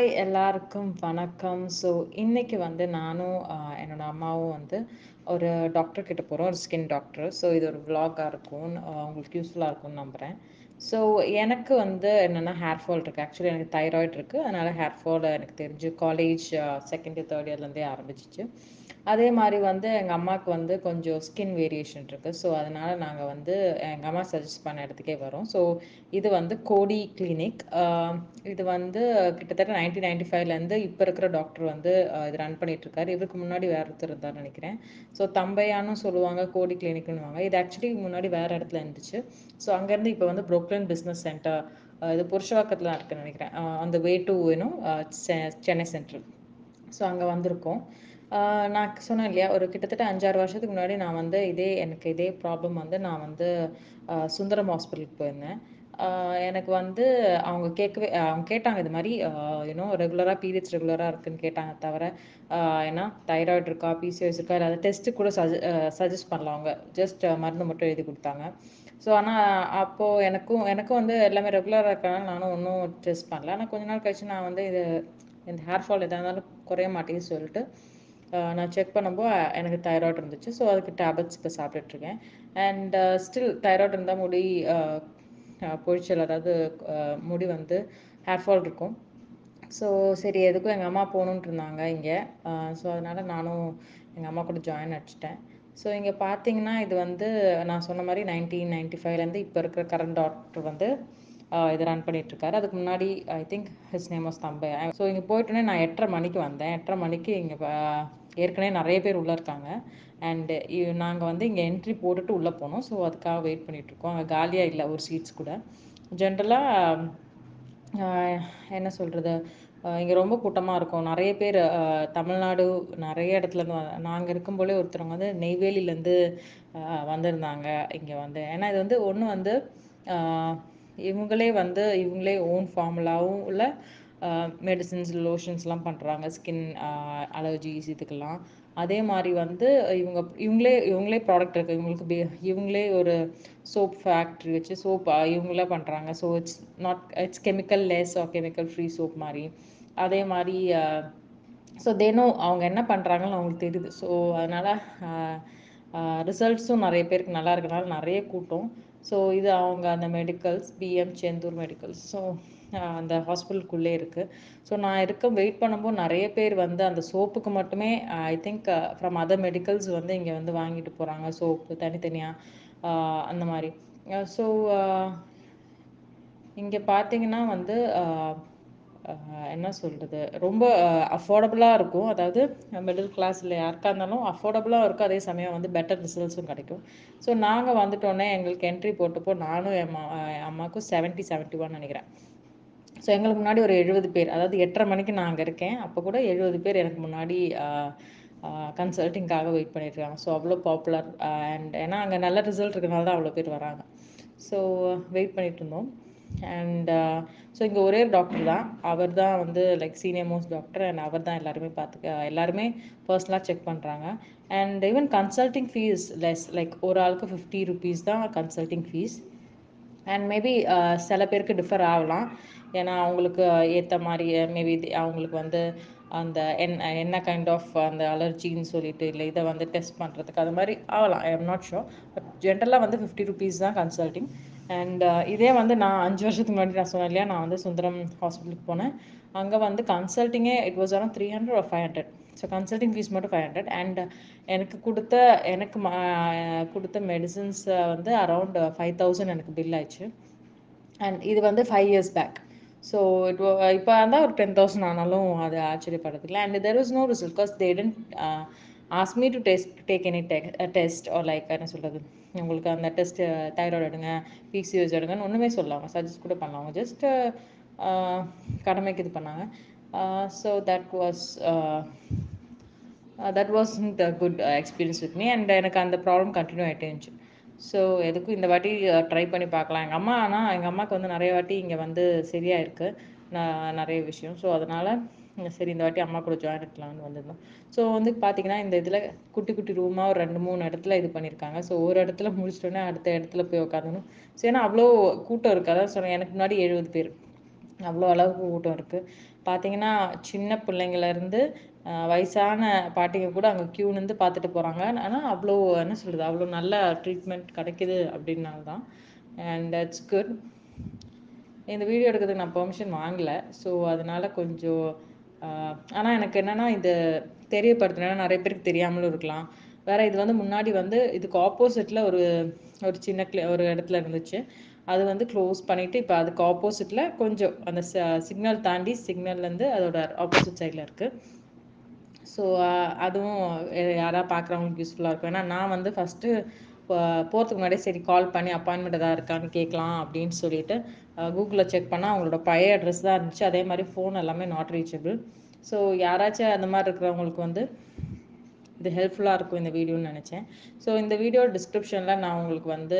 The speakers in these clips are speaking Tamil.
ஹாய் எல்லாருக்கும் வணக்கம் ஸோ இன்னைக்கு வந்து நானும் ஆஹ், என்னோட அம்மாவும் வந்து ஒரு டாக்டர் கிட்ட போகிறோம் ஒரு ஸ்கின் டாக்டர் ஸோ இது ஒரு vlog-ஆ இருக்கும் ஆஹ், உங்களுக்கு யூஸ்ஃபுல்லாக இருக்கும்னு நம்புகிறேன் ஸோ எனக்கு வந்து என்னென்னா ஹேர் ஃபால் இருக்குது ஆக்சுவலி எனக்கு தைராய்டு இருக்குது அதனால் ஹேர் ஃபால் எனக்கு தெரிஞ்சு காலேஜ் செகண்ட் இயர் தேர்ட் இயர்லேருந்தே ஆரம்பிச்சிச்சு அதே மாதிரி வந்து எங்கள் அம்மாவுக்கு வந்து கொஞ்சம் ஸ்கின் வேரியேஷன் இருக்குது ஸோ அதனால் நாங்கள் வந்து எங்கள் அம்மா சஜஸ்ட் பண்ண இடத்துக்கே வரோம் ஸோ இது வந்து கோடி கிளினிக் இது வந்து கிட்டத்தட்ட நைன்டீன் நைன்டி ஃபைவ்லேருந்து இப்போ இருக்கிற டாக்டர் வந்து ஆஹ் இது ரன் பண்ணிட்டு இருக்காரு இவருக்கு முன்னாடி வேற ஒருத்தர் இருந்தார் நினைக்கிறேன் ஸோ தம்பையான்னு சொல்லுவாங்க கோடி கிளினிக்னுவாங்க இது ஆக்சுவலி முன்னாடி வேற இடத்துல இருந்துச்சு ஸோ அங்கேருந்து இப்போ வந்து புரோக்லின் பிஸ்னஸ் சென்டர் இது புருஷவாக்கத்தில் இருக்குன்னு நினைக்கிறேன் அந்த வே டு வேணும் சென்னை சென்ட்ரல் ஸோ அங்கே வந்திருக்கோம் ஆஹ் நான் சொன்னேன் இல்லையா ஒரு கிட்டத்தட்ட அஞ்சாறு வருஷத்துக்கு முன்னாடி நான் வந்து இதே எனக்கு இதே ப்ராப்ளம் வந்து நான் வந்து ஆஹ் சுந்தரம் ஹாஸ்பிட்டலுக்கு போயிருந்தேன் ஆஹ் எனக்கு வந்து அவங்க கேட்கவே அவங்க கேட்டாங்க இது மாதிரி யூனோ ரெகுலராக பீரியட்ஸ் ரெகுலராக இருக்குன்னு கேட்டாங்க தவிர ஆஹ் ஏன்னா தைராய்டு இருக்கா பிசிஓஎஸ் இருக்கா இல்லை டெஸ்ட்டு கூட சஜ சஜஸ்ட் பண்ணல அவங்க ஜஸ்ட் மருந்து மட்டும் எழுதி கொடுத்தாங்க ஸோ ஆனால் அப்போது எனக்கும் எனக்கும் வந்து எல்லாமே ரெகுலராக இருக்கனால நானும் ஒன்றும் டெஸ்ட் பண்ணல ஆனால் கொஞ்ச நாள் கழிச்சு நான் வந்து இது இந்த ஹேர் ஃபால் எதாக இருந்தாலும் குறைய மாட்டேங்குது சொல்லிட்டு ஆஹ் நான் செக் பண்ணும்போது எனக்கு தைராய்டு இருந்துச்சு ஸோ அதுக்கு டேப்லெட்ஸ் இப்போ சாப்பிட்டுட்ருக்கேன் அண்ட் ஸ்டில் தைராய்டு இருந்தால் முடி ஆஹ் ஆஹ் பொழிச்சல் அதாவது ஆஹ் முடி வந்து ஹேர் ஃபால் இருக்கும் ஸோ சரி எதுக்கும் எங்கள் அம்மா போகணுன்ட்டு இருந்தாங்க இங்கே ஸோ அதனால் நானும் எங்கள் அம்மா கூட ஜாயின் அடிச்சிட்டேன் ஸோ இங்கே பார்த்தீங்கன்னா இது வந்து நான் சொன்ன மாதிரி நைன்டீன் நைன்டி ஃபைவ்லேருந்து இப்போ இருக்கிற கரண்ட் டாக்டர் வந்து ஆஹ் இது ரன் பண்ணிகிட்ருக்காரு அதுக்கு முன்னாடி I think his name was தம்பை ஸோ இங்கே போயிட்டோன்னே நான் எட்டரை மணிக்கு வந்தேன் எட்டரை மணிக்கு இங்கே ஏற்கனவே நிறைய பேர் உள்ளே இருக்காங்க அண்டு நாங்கள் வந்து இங்கே என்ட்ரி போட்டுட்டு உள்ளே போனோம் ஸோ அதுக்காக வெயிட் பண்ணிகிட்ருக்கோம் அங்கே காலியாக இல்லை ஒரு சீட்ஸ் கூட ஜென்ரலாக என்ன சொல்கிறது இங்கே ரொம்ப கூட்டமாக இருக்கும் நிறைய பேர் ஆஹ் தமிழ்நாடு நிறைய இடத்துலேருந்து நாங்கள் இருக்கும் போலே ஒருத்தவங்க வந்து நெய்வேலியிலேருந்து வந்திருந்தாங்க இங்கே வந்து ஏன்னா இது வந்து ஒன்று வந்து ஆஹ் இவங்களே வந்து இவங்களே ஓன் ஃபார்முலாவும் உள்ள மெடிசின்ஸ் லோஷன்ஸ்லாம் பண்ணுறாங்க ஸ்கின் அலர்ஜிஸ் இதுக்கெல்லாம் அதே மாதிரி வந்து இவங்க இவங்களே இவங்களே ப்ராடக்ட் இருக்குது இவங்களுக்கு பே இவங்களே ஒரு சோப் ஃபேக்ட்ரி வச்சு சோப் இவங்களே பண்ணுறாங்க so it's not it's chemical less or chemical free soap மாதிரி அதே மாதிரி ஸோ தேனோ அவங்க என்ன பண்ணுறாங்கன்னு அவங்களுக்கு தெரியுது ஸோ அதனால் ரிசல்ட்ஸும் நிறைய பேருக்கு நல்லா இருக்கனால நிறைய கூட்டம் ஸோ இது அவங்க அந்த medicals PM Senthur medicals so அந்த ஹாஸ்பிட்டலுக்குள்ளே இருக்குது ஸோ நான் இருக்க வெயிட் பண்ணும்போது நிறைய பேர் வந்து அந்த சோப்புக்கு மட்டுமே I think from other medicals வந்து இங்கே வந்து வாங்கிட்டு போகிறாங்க சோப்பு தனித்தனியாக அந்த மாதிரி ஸோ இங்கே பார்த்தீங்கன்னா வந்து ஆஹ் ஆஹ் என்ன சொல்கிறது ரொம்ப அஃபோர்டபுளாக இருக்கும் அதாவது மிடில் கிளாஸில் யாருக்காக இருந்தாலும் அஃபோர்டபுளாக இருக்கும் அதே சமயம் வந்து பெட்டர் ரிசல்ட்ஸும் கிடைக்கும் ஸோ நாங்கள் வந்துட்டோன்னே எங்களுக்கு என்ட்ரி போட்டப்போ நானும் என் அம்மா என் அம்மாவுக்கும் செவன்ட்டி செவன்ட்டி ஒன் நினைக்கிறேன் ஸோ எங்களுக்கு முன்னாடி ஒரு எழுபது பேர் அதாவது எட்டரை மணிக்கு நான் அங்கே இருக்கேன் அப்போ கூட எழுபது பேர் எனக்கு முன்னாடி கன்சல்ட்டிங்காக வெயிட் பண்ணிட்டுருக்காங்க ஸோ அவ்வளோ பாப்புலர் அண்ட் ஏன்னா அங்கே நல்ல ரிசல்ட் இருக்கனால தான் அவ்வளோ பேர் வராங்க ஸோ வெயிட் பண்ணிட்டு இருந்தோம் அண்ட் ஸோ இங்கே ஒரே டாக்டர் தான் அவர் தான் வந்து like senior most doctor and அவர் தான் எல்லாருமே பார்த்துக்க எல்லாருமே பர்சனலாக செக் பண்ணுறாங்க and even consulting fees less like ஒரு ஆளுக்கு ஃபிஃப்டி ருபீஸ் தான் கன்சல்ட்டிங் ஃபீஸ் அண்ட் மேபி சில பேருக்கு டிஃபர் ஆகலாம் ஏன்னா அவங்களுக்கு ஏற்ற மாதிரி மேபி அவங்களுக்கு வந்து அந்த என் என்ன கைண்ட் ஆஃப் அந்த அலர்ஜின்னு சொல்லிட்டு இல்லை இதை வந்து டெஸ்ட் பண்ணுறதுக்கு அது மாதிரி ஆகலாம் I am not sure but ஜென்ரலாக வந்து ஃபிஃப்டி ருபீஸ் தான் கன்சல்ட்டிங் அண்ட் இதே வந்து நான் அஞ்சு வருஷத்துக்கு முன்னாடி நான் சொன்னேன் இல்லையா நான் வந்து சுந்தரம் ஹாஸ்பிட்டலுக்கு போனேன் அங்கே வந்து கன்சல்ட்டிங்கே it was around three hundred ஒரு five hundred so consulting fees மட்டும் ஃபைவ் ஹண்ட்ரட் அண்ட் எனக்கு கொடுத்த எனக்கு மா கொடுத்த மெடிசின்ஸ் வந்து அரவுண்ட் ஃபைவ் தௌசண்ட் எனக்கு பில் ஆயிடுச்சு அண்ட் இது வந்து five years back so it இப்போ இருந்தால் ஒரு டென் தௌசண்ட் ஆனாலும் அது ஆச்சரியப்படுறதுல and there is no result because they tend ask me to test take any tech test or like என்ன சொல்கிறது உங்களுக்கு அந்த டெஸ்ட் தைராய்டு எடுங்க பிசிஓஸ் எடுங்கன்னு ஒன்றுமே சொல்லாங்க சஜஸ்ட் கூட பண்ணாங்க ஜஸ்ட் கடமைக்கு இது பண்ணாங்க so that was that was the good experience with me and எனக்கு அந்த ப்ராப்ளம் கண்டினியூ ஆகிட்டே இருந்துச்சு ஸோ எதுக்கும் இந்த வாட்டி ட்ரை பண்ணி பார்க்கலாம் எங்கள் அம்மா ஆனால் எங்கள் அம்மாவுக்கு வந்து நிறைய வாட்டி இங்கே வந்து சரியாக இருக்குது நான் நிறைய விஷயம் ஸோ அதனால் சரி இந்த வாட்டி அம்மா கூட ஜாயின் எடுக்கலாம்னு வந்திருந்தோம் ஸோ வந்து பார்த்தீங்கன்னா இந்த இதில் குட்டி குட்டி ரூமாக ஒரு ரெண்டு மூணு இடத்துல இது பண்ணியிருக்காங்க ஸோ ஒரு இடத்துல முடிச்சிட்டோன்னே அடுத்த இடத்துல போய் உட்காந்துணும் ஸோ ஏன்னா அவ்வளோ கூட்டம் இருக்குது அதான் சொன்னேன் எனக்கு முன்னாடி எழுபது பேர் அவ்வளோ அளவுக்கு கூட்டம் இருக்குது பார்த்தீங்கன்னா சின்ன பிள்ளைங்கள்லேருந்து வயசான பாட்டிங்க கூட அங்கே க்யூ நின்று பார்த்துட்டு போகிறாங்க ஆனால் அவ்வளோ என்ன சொல்கிறது அவ்வளோ நல்ல ட்ரீட்மெண்ட் கிடைக்குது அப்படின்னால தான் அண்ட் இட்ஸ் குட் இந்த வீடியோ எடுக்கிறதுக்கு நான் பெர்மிஷன் வாங்கலை ஸோ அதனால கொஞ்சம் ஆனால் எனக்கு என்னென்னா இது தெரியப்படுத்தினா நிறைய பேருக்கு தெரியாமலும் இருக்கலாம் வேற இது வந்து முன்னாடி வந்து இதுக்கு ஆப்போசிட்டில் ஒரு ஒரு சின்ன கிளி ஒரு இடத்துல இருந்துச்சு அது வந்து க்ளோஸ் பண்ணிவிட்டு இப்போ அதுக்கு ஆப்போசிட்டில் கொஞ்சம் அந்த சிக்னல் தாண்டி சிக்னல்லேருந்து அதோட ஆப்போசிட் சைடில் இருக்குது ஸோ அதுவும் யாராவது பார்க்குறவங்களுக்கு யூஸ்ஃபுல்லாக இருக்கும் ஏன்னா நான் வந்து ஃபஸ்ட்டு போகிறதுக்கு முன்னாடியே சரி கால் பண்ணி அப்பாயின்மெண்ட் எதாவது இருக்கான்னு கேட்கலாம் அப்படின்னு சொல்லிட்டு கூகுளில் செக் பண்ணால் அவங்களோட பழைய அட்ரஸ் தான் இருந்துச்சு அதே மாதிரி ஃபோன் எல்லாமே நாட் ரீச்சபிள் ஸோ யாராச்சும் அந்த மாதிரி இருக்கிறவங்களுக்கு வந்து இது ஹெல்ப்ஃபுல்லாக இருக்கும் இந்த வீடியோன்னு நினச்சேன் ஸோ இந்த வீடியோ டிஸ்கிரிப்ஷனில் நான் உங்களுக்கு வந்து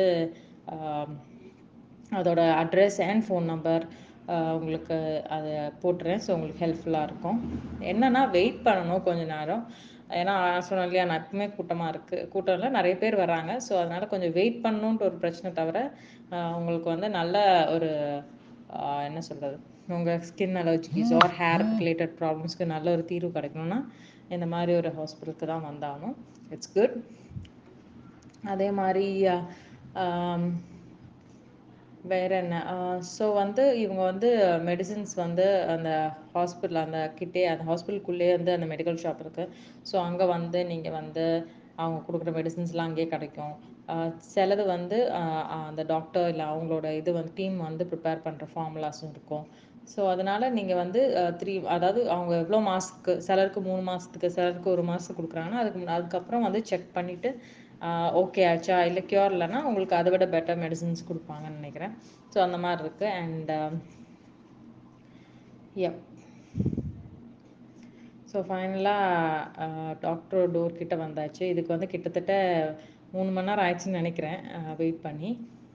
அதோட அட்ரஸ் அண்ட் ஃபோன் நம்பர் உங்களுக்கு அதை போட்டுறேன் ஸோ உங்களுக்கு ஹெல்ப்ஃபுல்லாக இருக்கும் என்னென்னா வெயிட் பண்ணணும் கொஞ்ச நேரம் ஏன்னா சொன்னேன் இல்லையா நான் எப்பவுமே கூட்டமாக இருக்குது கூட்டம் இல்லை நிறைய பேர் வராங்க ஸோ அதனால் கொஞ்சம் வெயிட் பண்ணணுன்ட்டு ஒரு பிரச்சனை தவிர உங்களுக்கு வந்து நல்ல ஒரு என்ன சொல்கிறது உங்கள் skin allergies or hair related ப்ராப்ளம்ஸ்க்கு நல்ல ஒரு தீர்வு கிடைக்கணும்னா இந்த மாதிரி ஒரு ஹாஸ்பிட்டலுக்கு தான் வந்தாகணும் இட்ஸ் குட் அதே மாதிரி வேற என்ன ஸோ வந்து இவங்க வந்து மெடிசின்ஸ் வந்து அந்த ஹாஸ்பிட்டல் அந்த கிட்டே அந்த ஹாஸ்பிட்டலுக்குள்ளேயே வந்து அந்த மெடிக்கல் ஷாப் இருக்குது ஸோ அங்கே வந்து நீங்கள் வந்து அவங்க கொடுக்குற மெடிசின்ஸ்லாம் அங்கேயே கிடைக்கும் சிலது வந்து அந்த டாக்டர் இல்லை அவங்களோட இது வந்து டீம் வந்து ப்ரிப்பேர் பண்ணுற ஃபார்முலாஸும் இருக்கும் ஸோ அதனால் நீங்கள் வந்து த்ரீ அதாவது அவங்க எவ்வளோ மாதத்துக்கு சிலருக்கு மூணு மாதத்துக்கு சிலருக்கு ஒரு மாதத்துக்கு கொடுக்குறாங்கன்னா அதுக்கு அதுக்கப்புறம் வந்து செக் பண்ணிவிட்டு ஓகே ஆச்சா இல்லை க்யூர் இல்லைன்னா உங்களுக்கு அதை விட பெட்டர் மெடிசின்ஸ் கொடுப்பாங்கன்னு நினைக்கிறேன் ஸோ அந்த மாதிரி இருக்குது அண்ட் எப் ஸோ ஃபைனலாக டாக்டர் டோர் கிட்ட வந்தாச்சு இதுக்கு வந்து கிட்டத்தட்ட மூணு மணி நேரம் ஆயிடுச்சுன்னு நினைக்கிறேன் வெயிட் பண்ணி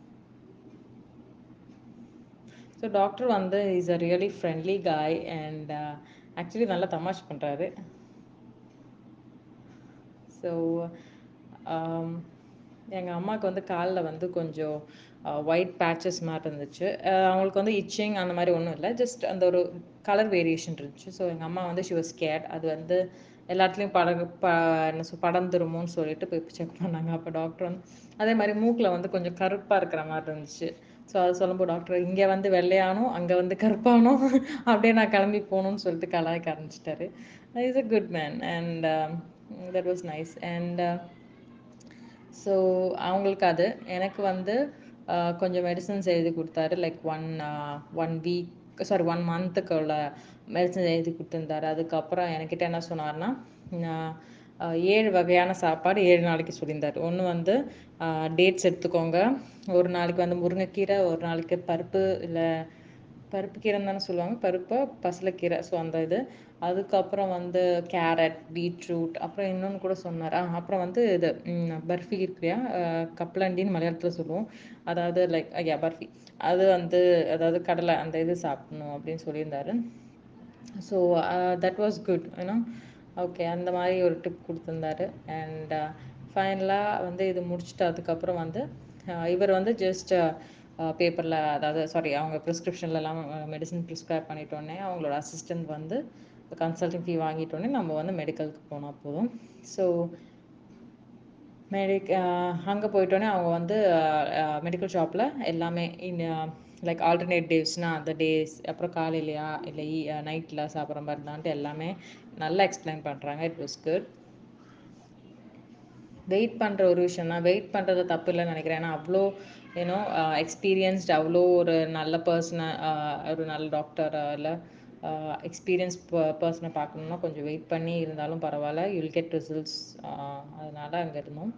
ஸோ டாக்டர் வந்து is a really friendly guy and actually நல்லா தமாஷ் பண்ணுறாரு ஸோ எங்கள் அம்மாவுக்கு வந்து காலில் வந்து கொஞ்சம் ஒயிட் பேச்சஸ் மாதிரி இருந்துச்சு அவங்களுக்கு வந்து இச்சிங் அந்த மாதிரி ஒன்றும் இல்லை ஜஸ்ட் அந்த ஒரு கலர் வேரியேஷன் இருந்துச்சு ஸோ எங்கள் அம்மா வந்து ஷி வாஸ் கேட் அது வந்து எல்லாத்துலேயும் பட ப என்ன சொல் படர்ந்துருமோன்னு சொல்லிட்டு போய் செக் பண்ணாங்க அப்போ டாக்டர் வந்து அதே மாதிரி மூக்கில் வந்து கொஞ்சம் கருப்பாக இருக்கிற மாதிரி இருந்துச்சு ஸோ அது சொல்லும்போது டாக்டர் இங்கே வந்து வெள்ளையானோம் அங்கே வந்து கருப்பானோம் அப்படியே நான் கிளம்பி போகணும்னு சொல்லிட்டு கலாய்க்க ஆரம்பிச்சிட்டாரு is a good man and that was nice and so அவங்களுக்கு அது எனக்கு வந்து கொஞ்சம் மெடிசன்ஸ் எழுதி கொடுத்தாரு like one one week sorry one மந்த்துக்கு உள்ள மெடிசன்ஸ் எழுதி கொடுத்துருந்தாரு அதுக்கப்புறம் என்கிட்ட என்ன சொன்னார்னா ஏழு வகையான சாப்பாடு ஏழு நாளைக்கு சொல்லியிருந்தார் ஒன்று வந்து டேட்ஸ் எடுத்துக்கோங்க ஒரு நாளைக்கு வந்து முருங்கைக்கீரை ஒரு நாளைக்கு பருப்பு இல்லை பருப்பு கீரைன்னு தானே சொல்லுவாங்க பருப்பு பசலைக்கீரை ஸோ அந்த இது அதுக்கப்புறம் வந்து கேரட் பீட்ரூட் அப்புறம் இன்னொன்று கூட சொன்னார் அப்புறம் வந்து இது பர்ஃபி இருக்குல்லையா கப்லண்டின்னு மலையாளத்தில் சொல்லுவோம் அதாவது லைக் ஐயா பர்ஃபி அது வந்து அதாவது கடலை அந்த இது சாப்பிடணும் அப்படின்னு சொல்லியிருந்தாரு ஸோ தட் வாஸ் குட் ஏன்னா ஓகே அந்த மாதிரி ஒரு டிப் கொடுத்துருந்தாரு அண்ட் ஃபைனலாக வந்து இது முடிச்சுட்டு அதுக்கப்புறம் வந்து இவர் வந்து ஜஸ்ட் பேப்பரில் அதாவது சாரி அவங்க ப்ரிஸ்கிரிப்ஷன்லலாம் மெடிசன் ப்ரிஸ்கிரைப் பண்ணிட்டோன்னே அவங்களோட அசிஸ்டண்ட் வந்து கன்சல்டிங் ஃபீ வாங்கிட்டோன்னே நம்ம வந்து மெடிக்கலுக்கு போனால் போதும் ஸோ மெடிக் அங்கே போயிட்டோன்னே அவங்க வந்து மெடிக்கல் ஷாப்பில் எல்லாமே இன் லைக் ஆல்டர்னேட் டேஸ்னால் அந்த டேஸ் அப்புறம் காலையிலையா இல்லை நைட்டில் சாப்பிட்ற மாதிரி தான்ட்டு எல்லாமே நல்லா எக்ஸ்பிளைன் பண்ணுறாங்க இட் வாஸ் குட் வெயிட் பண்ணுற ஒரு விஷயம் தான் வெயிட் பண்ணுறது தப்பு இல்லைன்னு நினைக்கிறேன் ஏன்னா அவ்வளோ ஏன்னோ எக்ஸ்பீரியன்ஸ்ட் அவ்வளோ ஒரு நல்ல பர்சனை ஒரு நல்ல டாக்டர் இல்லை எக்ஸ்பீரியன்ஸ் பர்சனை பார்க்கணுன்னா கொஞ்சம் வெயிட் பண்ணி இருந்தாலும் பரவாயில்ல யூல் கெட் ரிசல்ட்ஸ் அதனால் அங்கே இருந்தோம்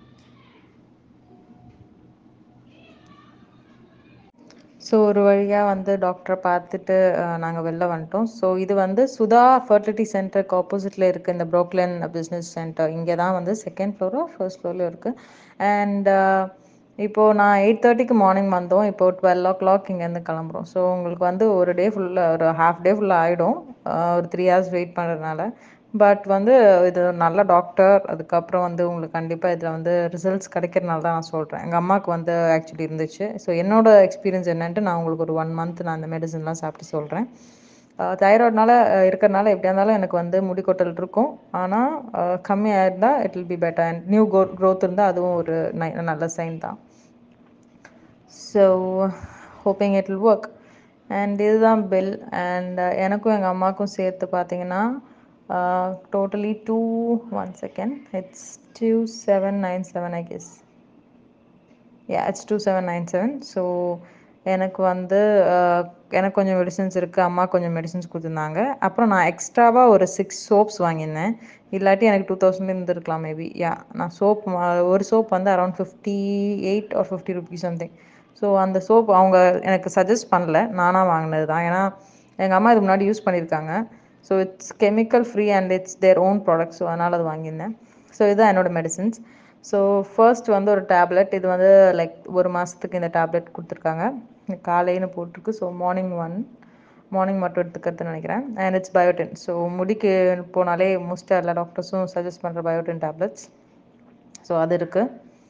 ஸோ ஒரு வழியாக வந்து டாக்டரை பார்த்துட்டு நாங்கள் வெளில வந்துட்டோம் ஸோ இது வந்து சுதா ஃபர்டிலிட்டி சென்டருக்கு ஆப்போசிட்டில் இருக்குது இந்த ப்ரோக்லன் பிஸ்னஸ் சென்டர் இங்கே தான் வந்து செகண்ட் ஃப்ளோரோ ஃபர்ஸ்ட் ஃப்ளோரில் இருக்குது அண்ட் இப்போது நான் எயிட் தேர்ட்டிக்கு மார்னிங் வந்தோம் இப்போது டுவெல் ஓ கிளாக் இங்கேருந்து கிளம்புறோம் ஸோ உங்களுக்கு வந்து ஒரு டே ஃபுல்லாக ஒரு ஹாஃப் டே ஃபுல்லாக ஆகிடும் ஒரு த்ரீ ஹவர்ஸ் வெயிட் பண்ணுறதுனால பட் வந்து இது நல்ல டாக்டர் அதுக்கப்புறம் வந்து உங்களுக்கு கண்டிப்பா இதுல வந்து ரிசல்ட்ஸ் கிடைக்கிறனால தான் நான் சொல்றேன் எங்க அம்மாவுக்கு வந்து ஆக்சுவலி இருந்துச்சு ஸோ என்னோட எக்ஸ்பீரியன்ஸ் என்னன்ட்டு நான் உங்களுக்கு ஒரு ஒன் மந்த் நான் அந்த மெடிசன்லாம் சாப்பிட்டு சொல்றேன் தைராய்டுனால இருக்கிறனால எப்படியா இருந்தாலும் எனக்கு வந்து முடிக்கொட்டல் இருக்கும் ஆனால் கம்மியாக இருந்தால் it will be better and new go growth இருந்தால் அதுவும் ஒரு நல்ல சைன் தான் so hoping it will work and இதுதான் பில் அண்ட் எனக்கும் எங்கள் அம்மாவுக்கும் சேர்த்து பார்த்தீங்கன்னா totally two one second it's two seven nine seven I guess yeah it's two seven nine seven so எனக்கு வந்து எனக்கு கொஞ்சம் மெடிசன்ஸ் இருக்குது அம்மா கொஞ்சம் மெடிசன்ஸ் கொடுத்துருந்தாங்க அப்புறம் நான் எக்ஸ்ட்ராவாக ஒரு சிக்ஸ் சோப்ஸ் வாங்கியிருந்தேன் இல்லாட்டி எனக்கு டூ தௌசண்ட் இருந்திருக்கலாம் மேபி யா நான் சோப் ஒரு சோப் வந்து around fifty eight or fifty rupees something so அந்த சோப் அவங்க எனக்கு சஜஸ்ட் பண்ணல நானாக வாங்கினது தான் ஏன்னா எங்கள் அம்மா இதுக்கு முன்னாடி யூஸ் பண்ணியிருக்காங்க so it's chemical free and it's their own product so அதனால் அது வாங்கியிருந்தேன் ஸோ இதுதான் என்னோடய மெடிசன்ஸ் ஸோ ஃபர்ஸ்ட் வந்து ஒரு டேப்லெட் இது வந்து லைக் ஒரு மாதத்துக்கு இந்த டேப்லெட் கொடுத்துருக்காங்க காலைன்னு போட்டிருக்கு ஸோ மார்னிங் ஒன் மார்னிங் மட்டும் எடுத்துக்கிறதுன்னு நினைக்கிறேன் அண்ட் இட்ஸ் பயோட்டின் ஸோ முடிக்கு போனாலே மோஸ்ட்டாக எல்லா டாக்டர்ஸும் சஜஸ்ட் பண்ணுற பயோட்டின் டேப்லெட்ஸ் ஸோ அது இருக்குது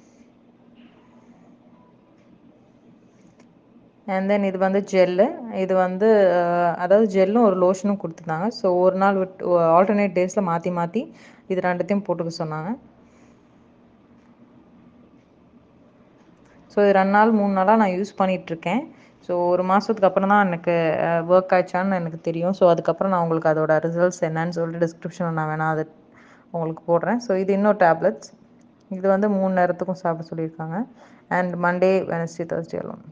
அண்ட் தென் இது வந்து ஜெல்லு இது வந்து அதாவது ஜெல்லும் ஒரு லோஷனும் கொடுத்துருந்தாங்க ஸோ ஒரு நாள் விட்டு ஆல்டர்னேட் டேஸில் மாற்றி மாற்றி இது ரெண்டுத்தையும் போட்டுக்க சொன்னாங்க ஸோ இது ரெண்டு நாள் மூணு நாளாக நான் யூஸ் பண்ணிகிட்ருக்கேன் ஸோ ஒரு மாதத்துக்கு அப்புறம் தான் எனக்கு ஒர்க் ஆயிடுச்சான்னு எனக்கு தெரியும் ஸோ அதுக்கப்புறம் நான் உங்களுக்கு அதோட ரிசல்ட்ஸ் என்னன்னு சொல்லிட்டு டிஸ்கிரிப்ஷனில் நான் வேணால் அது உங்களுக்கு போடுறேன் ஸோ இது இன்னொரு டேப்லெட்ஸ் இது வந்து மூணு நேரத்துக்கும் சாப்பிட சொல்லியிருக்காங்க and Monday Wednesday Thursday alone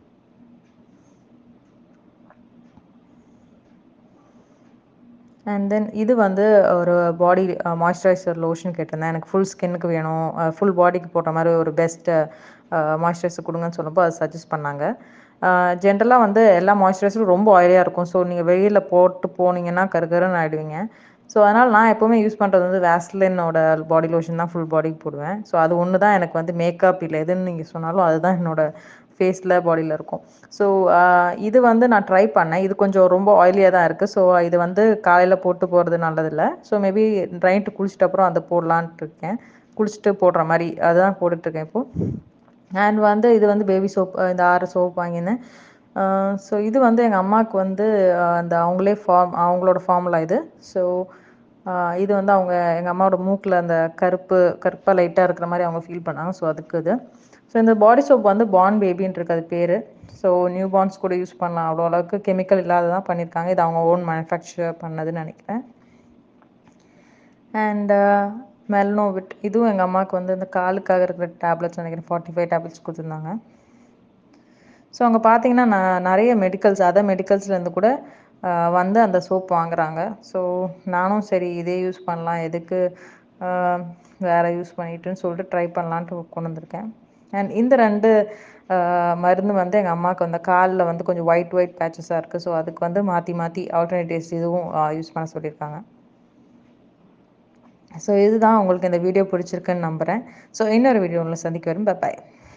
and then இது வந்து ஒரு பாடி மாய்ஸ்சரைசர் லோஷன் கேட்டிருந்தேன் எனக்கு ஃபுல் ஸ்கின்னுக்கு வேணும் ஃபுல் பாடிக்கு போட்ட மாதிரி ஒரு பெஸ்ட்டு மாய்ஸ்சரைசர் கொடுங்கன்னு சொன்னப்போ அது சஜஸ்ட் பண்ணாங்க ஜென்ரலாக வந்து எல்லா மாய்ஸ்சரைசரும் ரொம்ப ஆயிலியாக இருக்கும் ஸோ நீங்கள் வெயிலில் போட்டு போனீங்கன்னா கருகருன்னு ஆகிடுவீங்க ஸோ அதனால் நான் எப்போவுமே யூஸ் பண்ணுறது வந்து வேஸ்லினோட பாடி லோஷன் தான் ஃபுல் பாடிக்கு போடுவேன் ஸோ அது ஒன்று தான் எனக்கு வந்து மேக்கப் இல்லை எதுன்னு நீங்கள் சொன்னாலும் அதுதான் என்னோட ஃபேஸில் பாடியில் இருக்கும் ஸோ இது வந்து நான் ட்ரை பண்ணேன் இது கொஞ்சம் ரொம்ப ஆயிலியாக தான் இருக்குது ஸோ இது வந்து காலையில் போட்டு போகிறது நல்லதில்லை ஸோ மேபி நைட்டு குளிச்சிட்ட அப்புறம் அதை போடலான்ட்டு இருக்கேன் குளிச்சுட்டு போடுற மாதிரி அதுதான் போட்டுட்ருக்கேன் இப்போது அண்ட் வந்து இது வந்து பேபி சோப் இந்த ஆறு சோப் வாங்கியிருந்தேன் ஸோ இது வந்து எங்கள் அம்மாவுக்கு வந்து அந்த அவங்களே ஃபார்ம் அவங்களோட ஃபார்முலா இது ஸோ இது வந்து அவங்க எங்கள் அம்மாவோட மூக்கில் அந்த கருப்பு கருப்பாக லைட்டாக இருக்கிற மாதிரி அவங்க ஃபீல் பண்ணாங்க ஸோ அதுக்கு இது ஸோ இந்த பாடி சோப் வந்து பான் பேபின்ட்டு அது பேர் ஸோ நியூ பார்ன்ஸ் கூட யூஸ் பண்ணலாம் அவ்வளோ அளவுக்கு கெமிக்கல் இல்லாததான் பண்ணியிருக்காங்க இது அவங்க ஓன் மேனுஃபேக்சர் பண்ணதுன்னு நினைக்கிறேன் அண்ட் மெல்னோவிட் இதுவும் எங்கள் அம்மாவுக்கு வந்து இந்த காலுக்காக இருக்கிற டேப்லெட்ஸ் நினைக்கிறேன் ஃபார்ட்டி ஃபைவ் டேப்லெட்ஸ் கொடுத்துருந்தாங்க ஸோ அங்கே பார்த்தீங்கன்னா நான் நிறைய மெடிக்கல்ஸ் அதர் மெடிக்கல்ஸ்லேருந்து கூட வந்து அந்த சோப் வாங்குறாங்க ஸோ நானும் சரி இதே யூஸ் பண்ணலாம் எதுக்கு வேறு யூஸ் பண்ணிட்டுன்னு சொல்லிட்டு ட்ரை பண்ணலான்ட்டு கொண்டு வந்திருக்கேன் அண்ட் இந்த ரெண்டு மருந்து வந்து எங்கள் அம்மாவுக்கு வந்து காலில் வந்து கொஞ்சம் ஒயிட் ஒயிட் பேச்சஸாக இருக்குது ஸோ அதுக்கு வந்து மாற்றி மாற்றி ஆல்டர்னேட்டிவ்ஸ் இதுவும் யூஸ் பண்ண சொல்லியிருக்காங்க ஸோ இதுதான் உங்களுக்கு இந்த வீடியோ பிடிச்சிருக்குன்னு நம்புகிறேன் ஸோ இன்னொரு வீடியோவில் சந்திக்க வரும் பாய்